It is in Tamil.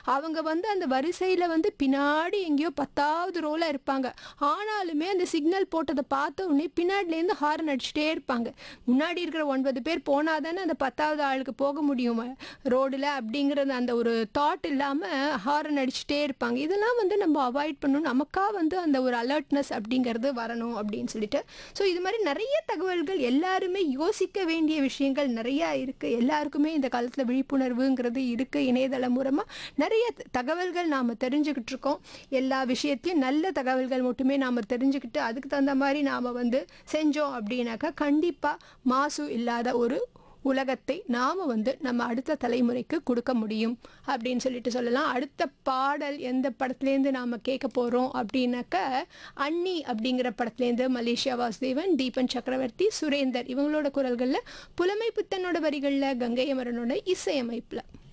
அவங்க வந்து அந்த வரிசையில் வந்து பின்னாடி எங்கேயோ பத்தாவது ரோல இருப்பாங்க ஆனாலுமே அந்த சிக்னல் போட்டதை பார்த்த உடனே பின்னாடிலேருந்து ஹாரன் அடிச்சுட்டே இருப்பாங்க முன்னாடி இருக்கிற ஒன்பது பேர் போனால் தானே அந்த பத்தாவது ஆளுக்கு போக முடியும் ரோடில் அப்படிங்கிறது அந்த ஒரு தாட் இல்லாமல் ஹாரன் அடிச்சுட்டே இருப்பாங்க இதெல்லாம் வந்து நம்ம அவாய்ட் பண்ணணும் நமக்காக வந்து அந்த ஒரு அலர்ட்னஸ் அப்படிங்கிறது வரணும் அப்படின்னு சொல்லிட்டு ஸோ இது மாதிரி நிறைய தகவல்கள் எல்லாருமே யோசிக்க வேண்டிய விஷயங்கள் நிறையா இருக்குது எல்லாருக்குமே இந்த காலத்தில் விழிப்புணர்வுங்கிறது இருக்குது இணையதளம் மூலமாக நிறைய த- தகவல்கள் நாம் தெரிஞ்சுக்கிட்டு இருக்கோம் எல்லா விஷயத்தையும் நல்ல தகவல்கள் மட்டுமே நாம் தெரிஞ்சுக்கிட்டு அதுக்கு தகுந்த மாதிரி நாம் வந்து செஞ்சோம் அப்படின்னாக்கா கண்டிப்பாக மாசு இல்லாத ஒரு உலகத்தை நாம் வந்து நம்ம அடுத்த தலைமுறைக்கு கொடுக்க முடியும் அப்படின்னு சொல்லிட்டு சொல்லலாம் அடுத்த பாடல் எந்த படத்துலேருந்து நாம் கேட்க போகிறோம் அப்படின்னாக்க அன்னி அப்படிங்கிற படத்துலேருந்து மலேசியா வாசுதேவன் தீபன் சக்கரவர்த்தி சுரேந்தர் இவங்களோட குரல்களில் புலமை புத்தனோட வரிகளில் கங்கை அமரனோட இசையமைப்பில்